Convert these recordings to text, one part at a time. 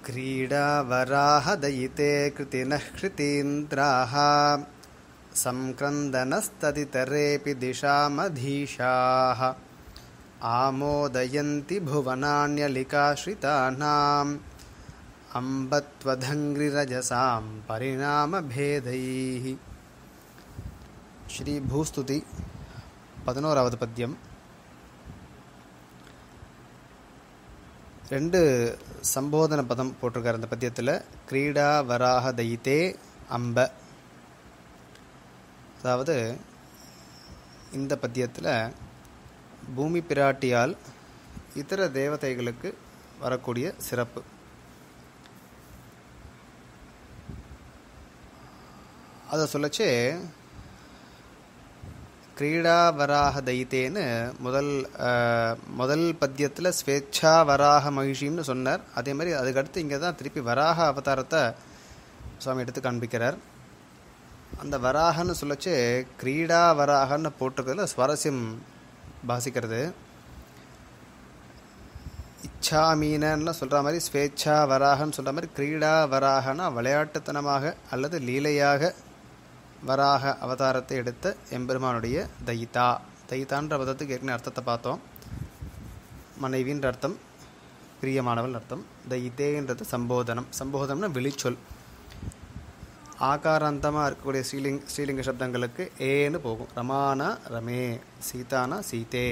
क्रीडावराहदयिते कृतिनः कृतीन्द्राः सङ्क्रन्दनस्तदितरेऽपि दिशामधीशाः आमोदयन्ति भुवनान्यलिकाश्रितानाम् अम्बत्वधङ्घ्रिरजसां परिणामभेदैः श्रीभूस्तुति பதினோராவது பத்தியம் ரெண்டு சம்போதன பதம் போட்டிருக்காரு அந்த பத்தியத்தில் கிரீடா வராக தைத்தே அம்ப அதாவது இந்த பத்தியத்தில் பூமி பிராட்டியால் இதர தேவதைகளுக்கு வரக்கூடிய சிறப்பு அதை சொல்லச்சே கிரீடா வராக தைத்தேன்னு முதல் அஹ், முதல் பத்தியத்தில் ஸ்வேச்ಛா வராக மகிழ்ச்சின்னு சொன்னார் அதே மாதிரி அதுக்கடுத்து இங்கே தான் திருப்பி வராக அவதாரத்தை சுவாமி எடுத்து காண்பிக்கிறார் அந்த வராகன்னு சொல்லச்சு கிரீடா வராகன்னு போட்டிருக்கிறதுல சுவாரஸ்யம் பாசிக்கிறது இச்சா மீனன்னு சொல்கிற மாதிரி ஸ்வேச்ಛா வராகன்னு சொல்கிற மாதிரி கிரீடா வராகனா விளையாட்டுத்தனமாக அல்லது லீலையாக வராக அவதாரத்தை எடுத்த எம்பெருமானுடைய தைத்தா தைத்தான்ற பதத்துக்கு ஏற்கனவே அர்த்தத்தை பார்த்தோம் மனைவின்ற அர்த்தம் பிரியமானவள் அர்த்தம் தைத்தேன்றது சம்போதனம் சம்போதனம்னா விழிச்சொல் ஆகாராந்தமாக இருக்கக்கூடிய ஸ்ரீலிங் ஸ்ரீலிங்க சப்தங்களுக்கு ஏன்னு போகும் ரமானா ரமே சீதானா சீதே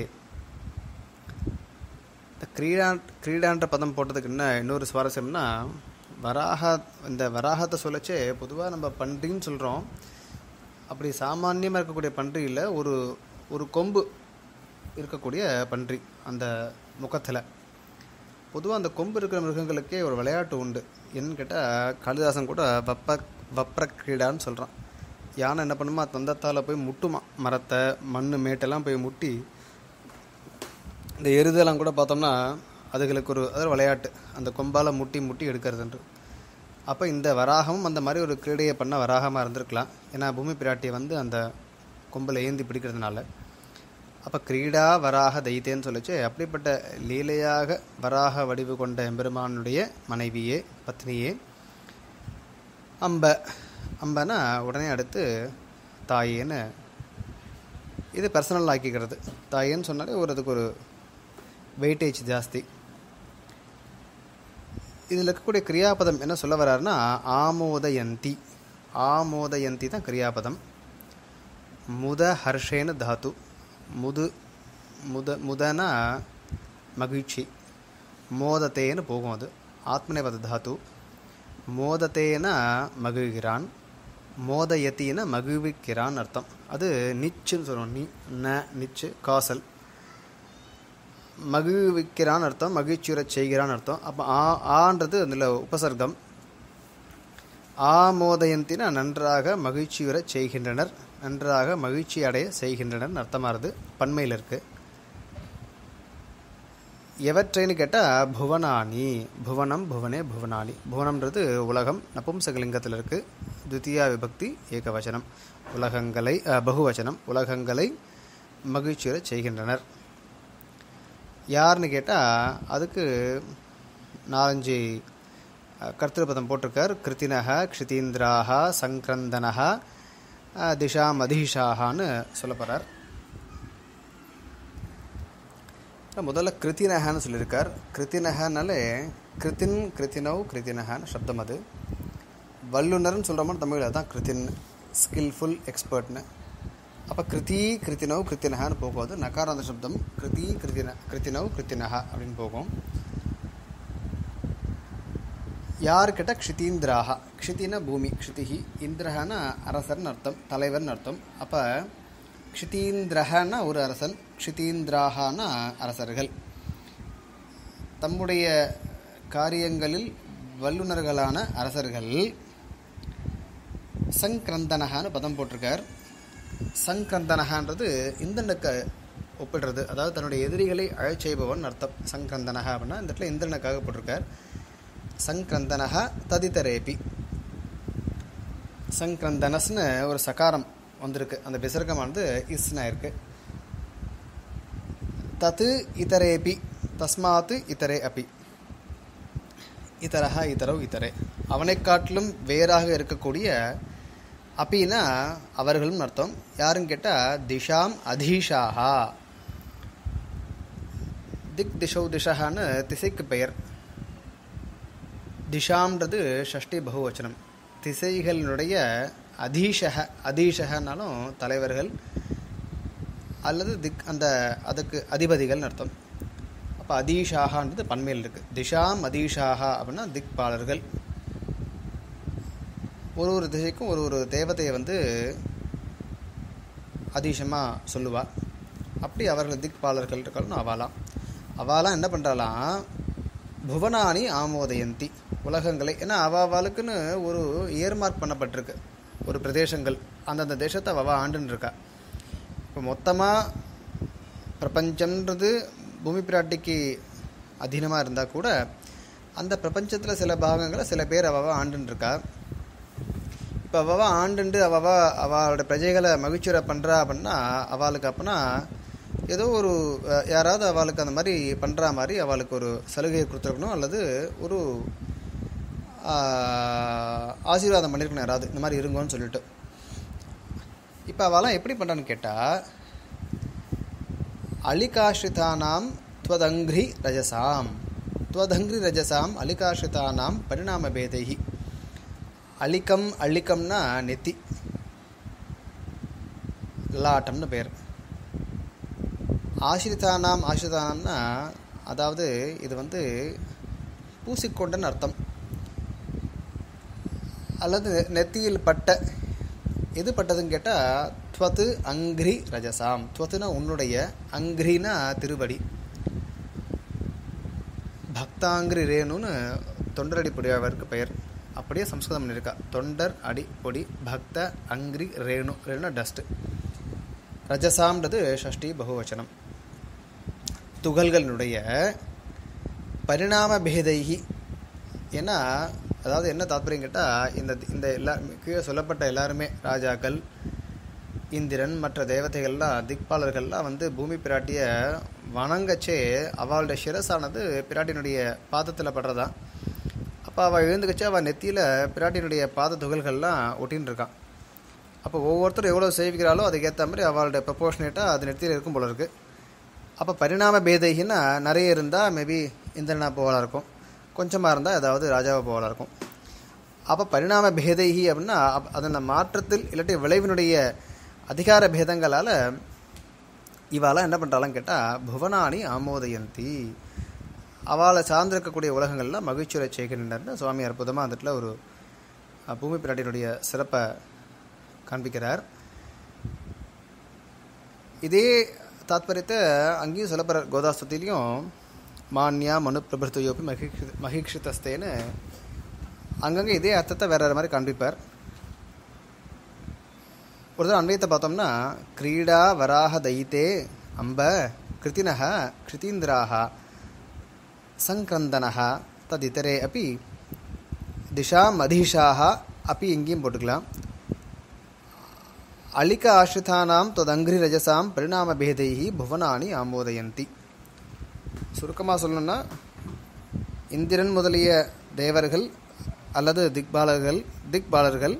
இந்த கிரீடா கிரீடான்ற பதம் போட்டதுக்கு என்ன இன்னொரு சுவாரஸ்யம்னா வராக இந்த வராகத்தை சொல்லச்சே பொதுவாக நம்ம பன்றின்னு சொல்கிறோம் அப்படி சாமானியமாக இருக்கக்கூடிய பன்றியில் ஒரு ஒரு கொம்பு இருக்கக்கூடிய பன்றி அந்த முகத்தில் பொதுவாக அந்த கொம்பு இருக்கிற மிருகங்களுக்கே ஒரு விளையாட்டு உண்டு என்னன்னு கேட்டால் காளிதாசன் கூட வப்ப வப்ர கிரீடான்னு சொல்கிறான் யானை என்ன பண்ணுமா தந்தத்தால் போய் முட்டுமா மரத்தை மண் மேட்டெல்லாம் போய் முட்டி இந்த எருதெல்லாம் கூட பார்த்தோம்னா அதுகளுக்கு ஒரு அது ஒரு விளையாட்டு அந்த கொம்பால் முட்டி முட்டி எடுக்கிறதுன்று அப்போ இந்த வராகமும் அந்த மாதிரி ஒரு கிரீடையை பண்ண வராகமாக இருந்திருக்கலாம் ஏன்னா பூமி பிராட்டியை வந்து அந்த கொம்பில் ஏந்தி பிடிக்கிறதுனால அப்போ கிரீடா வராக தைத்தேன்னு சொல்லிச்சு அப்படிப்பட்ட லீலையாக வராக வடிவு கொண்ட எம்பெருமானுடைய மனைவியே பத்னியே அம்ப அம்பனா உடனே அடுத்து தாயேன்னு இது பர்சனல் ஆக்கிக்கிறது தாயேன்னு சொன்னாலே ஒரு அதுக்கு ஒரு வெயிட்டேஜ் ஜாஸ்தி இதில் இருக்கக்கூடிய கிரியாபதம் என்ன சொல்ல வர்றாருன்னா ஆமோதயந்தி ஆமோதயந்தி தான் கிரியாபதம் முத ஹர்ஷேன தாத்து முது முத முதனா மகிழ்ச்சி மோதத்தேன்னு போகும் அது ஆத்மநேபத தாத்து மோதத்தேன மகிழ்கிறான் மோதயத்தின மகிழ்விக்கிறான் அர்த்தம் அது நிச்சுன்னு சொல்லுவோம் நி ந நிச்சு காசல் மகிழ்விக்கிறான் அர்த்தம் மகிழ்ச்சியுறச் செய்கிறான் அர்த்தம் அப்போ ஆ ஆன்றது அதில் உபசர்க்கம் ஆமோதயந்தினா நன்றாக மகிழ்ச்சியுறச் செய்கின்றனர் நன்றாக மகிழ்ச்சி அடைய செய்கின்றனர் அர்த்தமாகுது பன்மையில் இருக்கு எவற்றைன்னு கேட்டால் புவனானி புவனம் புவனே புவனானி புவனம்ன்றது உலகம் நபும்சகலிங்கத்தில் இருக்கு துத்தியா விபக்தி ஏகவச்சனம் உலகங்களை அஹ், பகுவச்சனம் உலகங்களை மகிழ்ச்சியுறச் செய்கின்றனர் யாருன்னு கேட்டால் அதுக்கு நாலஞ்சு அஹ், கர்த்திருப்பதம் போட்டிருக்கார் கிருத்தினக க்ஷிதீந்திராக சங்கிரந்தனக அஹ், திஷா மதீஷாகான்னு சொல்ல போகிறார் முதல்ல கிருத்தினகன்னு சொல்லியிருக்கார் கிருத்தினகனாலே கிருத்தின் கிருத்தினவ் கிருத்தினகன்னு சப்தம் அது வல்லுனர்னு சொல்கிற மாதிரி தமிழில் அதான் கிருத்தின் ஸ்கில்ஃபுல் எக்ஸ்பர்ட்னு அப்போ கிருதி கிருத்தினவ் கிருத்தினகான்னு போகும் அது நகாராந்த சப்தம் கிருதி கிருத்தின கிருத்தினவ் கிருத்தினகா அப்படின்னு போகும் யார் கேட்டால் க்ஷிதீந்திராக க்ஷிதினா பூமி க்ஷிதிஹி இந்திரஹனா அரசர்னு அர்த்தம் தலைவர்னு அர்த்தம் அப்போ க்ஷிதீந்திரஹனா ஒரு அரசன் க்ஷிதீந்திராகனா அரசர்கள் தம்முடைய காரியங்களில் வல்லுனர்களான அரசர்கள் சங்கிரந்தனகான்னு பதம் போட்டிருக்கார் சங்கிரந்தனகான்றது இந்திரனுக்கு ஒப்பிடுறது அதாவது தன்னுடைய எதிரிகளை அழச் செய்பவன் அர்த்தம் சங்கிரந்தனகா அப்படின்னா இந்த இடத்துல இந்திரனுக்காக போட்டிருக்கார் சங்கிரந்தனகா ததிதரேபி சங்கிரந்தனஸ்னு ஒரு சகாரம் வந்திருக்கு அந்த விசர்க்கமானது இஸ்னா இருக்கு தத்து இதரேபி தஸ்மாத்து இதரே அப்பி இதரஹா இதரோ இதரே அவனை காட்டிலும் வேறாக இருக்கக்கூடிய அப்பின்னா அவர்களும் அர்த்தம் யாருன்னு கேட்டால் திஷாம் அதீஷாஹா திக் திஷௌ திஷகான்னு திசைக்கு பெயர் திஷாம்ன்றது ஷஷ்டி பகுவச்சனம் திசைகளினுடைய அதீஷக அதீஷகனாலும் தலைவர்கள் அல்லது திக் அந்த அதுக்கு அதிபதிகள்னு அர்த்தம் அப்போ அதீஷாகான்றது பன்மையில் இருக்குது திஷாம் அதீஷாகா அப்படின்னா திக்பாலர்கள் ஒரு ஒரு திசைக்கும் ஒரு ஒரு தேவதையை வந்து அதீஷமாக சொல்லுவா அப்படி அவர்கள் திக்பாலர்கள் இருக்காலும் அவாலாம் அவாலாம் என்ன பண்ணுறாலாம் புவனானி ஆமோதயந்தி உலகங்களை ஏன்னா அவாவாளுக்குன்னு ஒரு ஏர்மார்க் பண்ணப்பட்டிருக்கு ஒரு பிரதேசங்கள் அந்தந்த தேசத்தை அவ ஆண்டுன்னு இருக்கா இப்போ மொத்தமாக பிரபஞ்சம்ன்றது பூமி பிராட்டிக்கு அதீனமாக இருந்தால் கூட அந்த பிரபஞ்சத்தில் சில பாகங்களை சில பேர் அவ ஆண்டுன்னு இருக்கா இப்போ அவவா ஆண்டுண்டு அவவா அவளோட பிரஜைகளை மகிழ்ச்சியுற பண்ணுறா அப்படின்னா அவளுக்கு அப்போனா ஏதோ ஒரு அஹ், யாராவது அவளுக்கு அந்த மாதிரி பண்ணுற மாதிரி அவளுக்கு ஒரு சலுகையை கொடுத்துருக்கணும் அல்லது ஒரு ஆஹ், ஆசீர்வாதம் பண்ணியிருக்கணும் யாராவது இந்த மாதிரி இருங்கன்னு சொல்லிட்டு இப்போ அவெல்லாம் எப்படி பண்ணுறான்னு கேட்டால் அலிகாஷ்ரிதானாம் துவதங்கிரி ரஜசாம் துவதங்கிரி ரஜசாம் அலிகாஷ்ரிதானாம் பரிணாம பேதைகி அலிக்கம் அள்ளிக்கம்னா நெத்தி லலாட்டம்னு பேர் ஆசிரிதானாம் ஆசிரிதானாம்னா அதாவது இது வந்து பூசிக்கொண்டன்னு அர்த்தம் அல்லது நெத்தியில் பட்ட எது பட்டதுன்னு கேட்டால் துவத்து அங்கிரி ரஜசாம் துவத்துனா உன்னுடைய அங்கிரினா திருவடி பக்தாங்கிரி ரேணுன்னு தொண்டரடி பொடியாவருக்கு பெயர் அப்படியே சம்ஸ்கிருதம் பண்ணியிருக்கா தொண்டர் அடி பொடி பக்த அங்கிரி ரேணு ரேணுனா டஸ்ட்டு ரஜசாம்ன்றது ஷஷ்டி பகுவச்சனம் துகள்களினுடைய பரிணாம பேதைகி ஏன்னா அதாவது என்ன தாத்பரியம் கேட்டால் இந்த இந்த எல்லா கீழே சொல்லப்பட்ட எல்லாருமே ராஜாக்கள் இந்திரன் மற்ற தேவதைகள்லாம் திக்பாலர்கள்லாம் வந்து பூமி பிராட்டியை வணங்கச்சே அவளுடைய சிரசானது பிராட்டியினுடைய பாதத்தில் படுறதா அப்போ அவள் எழுந்துக்கச்சு அவள் நெத்தியில் பிராட்டியினுடைய பாத துகள்கள்லாம் ஒட்டின்னு இருக்கான் அப்போ ஒவ்வொருத்தரும் எவ்வளோ சேவிக்கிறாளோ அதுக்கேற்ற மாதிரி அவளுடைய ப்ரப்போர்ஷனேட்டாக அது நெத்தியில் இருக்கும் போல இருக்குது அப்போ பரிணாம பேதைகின்னா நிறைய இருந்தால் மேபி இந்திரனா போகலாம் இருக்கும் கொஞ்சமாக இருந்தால் ஏதாவது ராஜாவை போகலாம் இருக்கும் அப்போ பரிணாம பேதைகி அப்படின்னா அப்- அதன் மாற்றத்தில் இல்லாட்டி விளைவினுடைய அதிகார பேதங்களால் இவாலாம் என்ன பண்ணுறாலாம் கேட்டால் புவனானி ஆமோதயந்தி அவளை சார்ந்திருக்கக்கூடிய உலகங்கள்லாம் மகிழ்ச்சியுரை செய்கின்றனர் சுவாமி அற்புதமாக அந்த இடத்துல ஒரு அஹ், பூமி பிராட்டியினுடைய சிறப்பை காண்பிக்கிறார் இதே தாத்பரியத்தை அங்கேயும் சொல்லப்படுற கோதாஸ்துதிலையும் மான்யா மனு பிரபுத்துயோப்பி மகிஷி மகிஷிதஸ்தேன்னு அங்கங்கே இதே அர்த்தத்தை வேற வேற மாதிரி காண்பிப்பார் ஒரு தடவை அன்வயத்தை பார்த்தோம்னா கிரீடா வராக தைத்தே அம்ப கிருத்தினக கிருத்தீந்திராக சங்கிரந்தனக ததிதரே அப்படி திஷா மதீஷாக அப்படி எங்கேயும் போட்டுக்கலாம் அலிக ஆசிரிதானாம் தொதங்கிரி ரஜசாம் பரிணாம பேதைஹி புவனானி ஆமோதயந்தி சுருக்கமாக சொல்லணும்னா இந்திரன் முதலிய தேவர்கள் அல்லது திக்பாலர்கள் திக்பாலர்கள்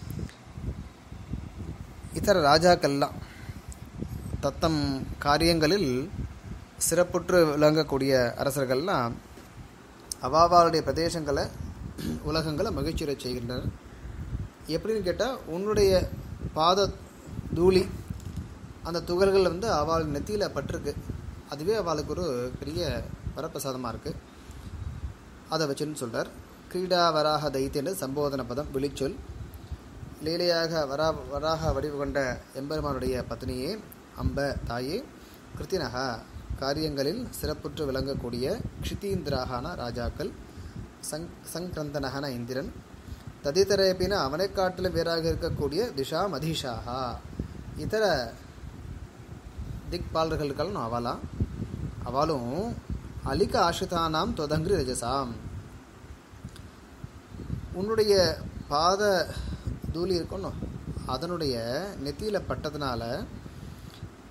இதர ராஜாக்கள்லாம் தத்தம் காரியங்களில் சிறப்புற்று விளங்கக்கூடிய அரசர்கள்லாம் அவாவாளுடைய பிரதேசங்களை உலகங்களை மகிழ்ச்சியுறச் செய்கின்றனர் எப்படின்னு கேட்டால் உன்னுடைய பாத தூளி அந்த துகள்கள் வந்து அவள் நெத்தியில் பட்டிருக்கு அதுவே அவளுக்கு ஒரு பெரிய வரப்பிரசாதமாக இருக்குது அதை வச்சுன்னு சொல்கிறார் கிரீடா வராக தைத்தியன்னு சம்போதன பதம் விழிச்சொல் லீலையாக வரா வராக வடிவு கொண்ட எம்பெருமானுடைய பத்னியே அம்ப தாயே கிருத்தினகா காரியங்களில் சிறப்புற்று விளங்கக்கூடிய க்ஷிதீந்திராகான ராஜாக்கள் சங் சங்கிரந்தனகன இந்திரன் ததிதரேபின அவனை காட்டிலும் வேறாக இருக்கக்கூடிய திஷா மதீஷாகா இதர திக்பாலர்களுக்கெல்லாம் அவலாம் அவளும் அலிக ஆஷிதானாம் தொதங்கிரி ரஜசாம் உன்னுடைய பாத தூளி இருக்கணும் அதனுடைய நெத்தியில் பட்டதுனால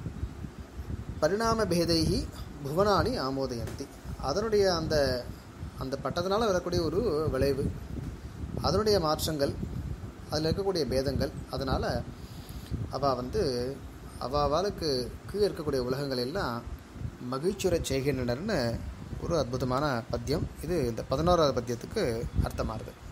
பரிணாம பேதைகி புவனானி ஆமோதயந்தி அதனுடைய அந்த அந்த பட்டத்தினால வரக்கூடிய ஒரு விளைவு அதனுடைய மாற்றங்கள் அதில் இருக்கக்கூடிய பேதங்கள் அதனால் அவள் வந்து அவாவாளுக்கு கீழே இருக்கக்கூடிய உலகங்கள் எல்லாம் மகிழ்ச்சியுறச் செய்கின்றனர்னு ஒரு அற்புதமான பத்தியம் இது இந்த பதினோராவது பத்தியத்துக்கு அர்த்தமாகுது